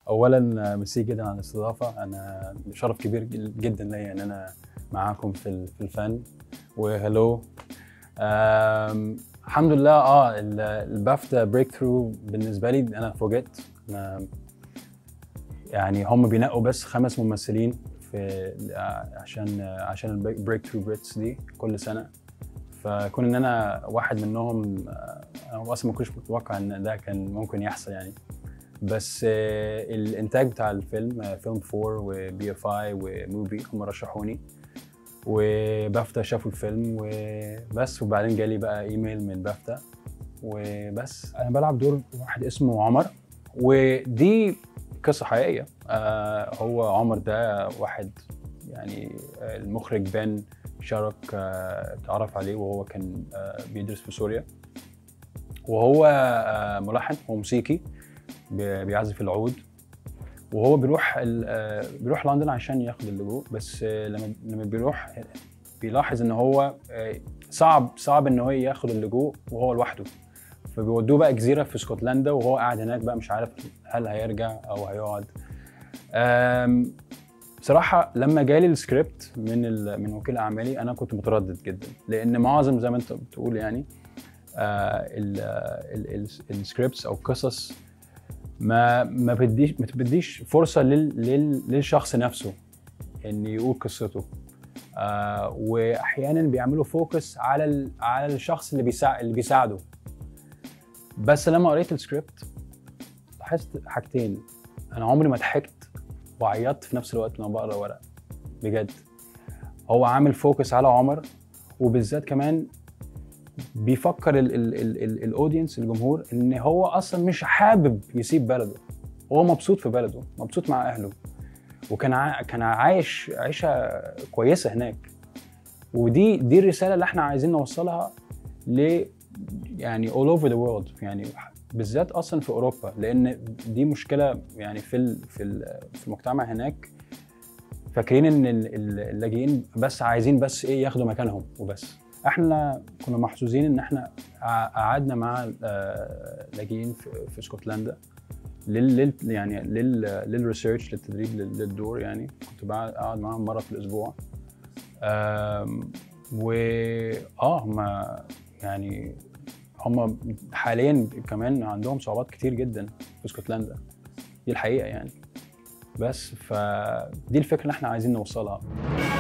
اولا ميرسي جدا على الاستضافه انا شرف كبير جدا ليا ان انا معاكم في ال- في الفن وهلو أم، الحمد لله اه ال- البافتا بريك ثرو بالنسبه لي انا فوجئت أنا يعني هم بينقوا بس خمس ممثلين في عشان عشان البريك ثرو بريتس دي كل سنه فكون ان انا واحد منهم آه، انا اصلا ما كنتش متوقع ان ده كان ممكن يحصل يعني بس آه، الانتاج بتاع الفيلم آه، فيلم 4 وبي اف اي وموفي هم رشحوني وبافتا شافوا الفيلم وبس وبعدين جالي بقى ايميل من بافتا وبس انا بلعب دور واحد اسمه عمر ودي قصه حقيقيه آه هو عمر ده واحد يعني آه، المخرج بن شارك آه، اتعرف عليه وهو كان آه، بيدرس في سوريا وهو آه، ملحن هو موسيقي بي- بيعزف العود وهو بيروح ال- آه، بيروح لندن عشان ياخد اللجوء بس آه، لما لما بيروح بيلاحظ ان هو آه، صعب صعب ان هو ياخد اللجوء وهو لوحده فبيودوه بقى جزيره في اسكتلندا وهو قاعد هناك بقى مش عارف هل هيرجع او هيقعد آم، بصراحة لما جالي السكريبت من ال... من وكيل اعمالي انا كنت متردد جدا لان معظم زي ما انت بتقول يعني آه ال... ال... ال... السكريبتس او القصص ما ما بديش ما تديش فرصة لل... لل... للشخص نفسه ان يقول قصته آه واحيانا بيعملوا فوكس على ال... على الشخص اللي بيساعد اللي بيساعده بس لما قريت السكريبت لاحظت حاجتين انا عمري ما ضحكت وعيطت في نفس الوقت لما بقرا ورق بجد هو عامل فوكس على عمر وبالذات كمان بيفكر الاودينس الجمهور ان هو اصلا مش حابب يسيب بلده هو مبسوط في بلده مبسوط مع اهله وكان ع... كان عايش عيشه كويسه هناك ودي دي الرساله اللي احنا عايزين نوصلها ل يعني all over the world يعني بالذات اصلا في اوروبا لان دي مشكله يعني في ال في ال في المجتمع هناك فاكرين ان ال- ال- اللاجئين بس عايزين بس ايه ياخدوا مكانهم وبس احنا كنا محظوظين ان احنا قع- قعدنا مع آه، لاجئين في, في اسكتلندا لل لل- يعني لل للريسيرش للتدريب لل- للدور يعني كنت بقعد اقعد معاهم مره في الاسبوع آم، و اه هم يعني هم حاليا كمان عندهم صعوبات كتير جدا في اسكتلندا دي الحقيقه يعني بس فدي الفكره اللي احنا عايزين نوصلها